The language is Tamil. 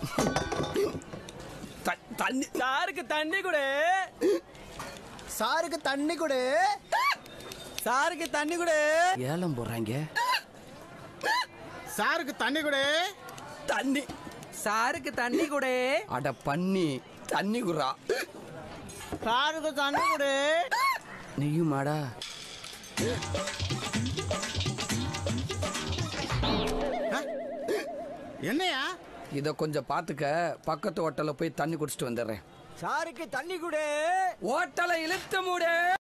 த- தண்ணி சாருக்கு தண்ணி கொடு சாருக்கு தண்ணி கொடு சாருக்கு தண்ணி கொடு ஏலம் போடுறாங்க சாருக்கு தண்ணி கொடு தண்ணி சாருக்கு தண்ணி கொடு அட பண்ணி தண்ணி குறா சாருக்கு தண்ணி கொடு நீயும் மாடா என்னையா இத கொஞ்சம் பாத்துக்க பக்கத்து ஹோட்டல்ல போய் தண்ணி குடிச்சிட்டு வந்துடுறேன் சாருக்கு தண்ணி கொடு ஹோட்டலை இழுத்து மூடு